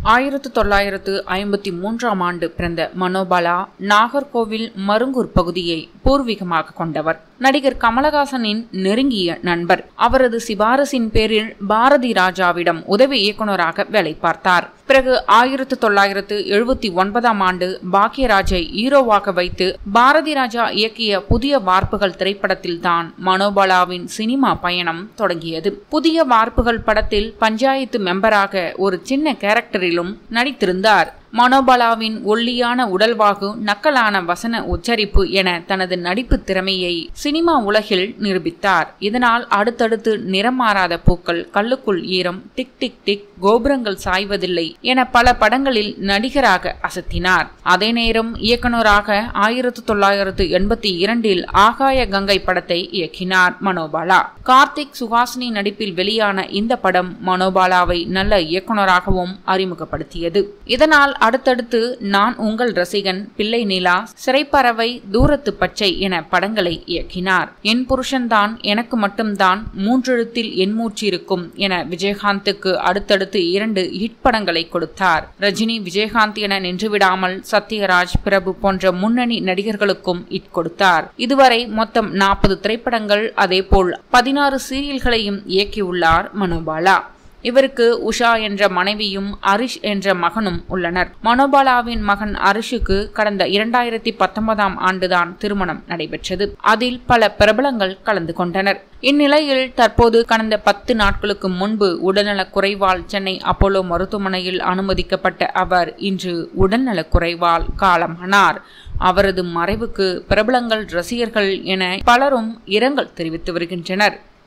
ஆயிரத்து தொள்ளாயிரத்து ஐம்பத்தி மூன்றாம் ஆண்டு பிறந்த மனோபாலா நாகர்கோவில் மருங்கூர் பகுதியை பூர்வீகமாக கொண்டவர் நடிகர் கமலஹாசனின் நெருங்கிய நண்பர் அவரது சிபாரசின் பேரில் பாரதி ராஜாவிடம் உதவி இயக்குநராக வேலை பார்த்தார் பிறகு ஆயிரத்து தொள்ளாயிரத்து எழுபத்தி ஒன்பதாம் ஆண்டு பாக்யராஜை ஹீரோவாக வைத்து பாரதி ராஜா இயக்கிய புதிய வார்ப்புகள் திரைப்படத்தில்தான் மனோபாலாவின் சினிமா பயணம் தொடங்கியது புதிய வார்ப்புகள் படத்தில் பஞ்சாயத்து மெம்பராக ஒரு சின்ன கேரக்டரிலும் நடித்திருந்தார் மனோபாலாவின் ஒல்லியான உடல்வாகு நக்கலான வசன உச்சரிப்பு என தனது நடிப்பு திறமையை சினிமா உலகில் நிரூபித்தார் இதனால் அடுத்தடுத்து நிறம் மாறாத பூக்கள் கல்லுக்குள் ஈரம் டிக் டிக் டிக் கோபுரங்கள் சாய்வதில்லை என பல படங்களில் நடிகராக அசத்தினார் அதே நேரம் இயக்குநராக ஆயிரத்து தொள்ளாயிரத்து எண்பத்தி இரண்டில் ஆகாய கங்கை படத்தை இயக்கினார் மனோபாலா கார்த்திக் சுஹாசினி நடிப்பில் வெளியான இந்த படம் மனோபாலாவை நல்ல இயக்குநராகவும் அறிமுகப்படுத்தியது இதனால் அடுத்தடுத்து நான் உங்கள் ரசிகன் பிள்ளை நிலா சிறைப்பறவை தூரத்து பச்சை என படங்களை இயக்கினார் என் புருஷன்தான் எனக்கு மட்டும்தான் மூன்றெழுத்தில் என் மூச்சு இருக்கும் என விஜயகாந்துக்கு அடுத்தடுத்து இரண்டு ஹிட் படங்களை கொடுத்தார் ரஜினி விஜயகாந்த் என நின்றுவிடாமல் சத்யராஜ் பிரபு போன்ற முன்னணி நடிகர்களுக்கும் ஹிட் கொடுத்தார் இதுவரை மொத்தம் நாற்பது திரைப்படங்கள் அதேபோல் பதினாறு சீரியல்களையும் இயக்கியுள்ளார் மனோபாலா இவருக்கு உஷா என்ற மனைவியும் அரிஷ் என்ற மகனும் உள்ளனர் மனோபாலாவின் மகன் அரிஷுக்கு கடந்த இரண்டாயிரத்தி பத்தொன்பதாம் ஆண்டுதான் திருமணம் நடைபெற்றது அதில் பல பிரபலங்கள் கலந்து கொண்டனர் இந்நிலையில் தற்போது கடந்த பத்து நாட்களுக்கு முன்பு உடல்நலக் குறைவால் சென்னை அப்போலோ மருத்துவமனையில் அனுமதிக்கப்பட்ட அவர் இன்று உடல்நலக் குறைவால் காலமானார் அவரது மறைவுக்கு பிரபலங்கள் ரசிகர்கள் என பலரும் இரங்கல் தெரிவித்து வருகின்றனர்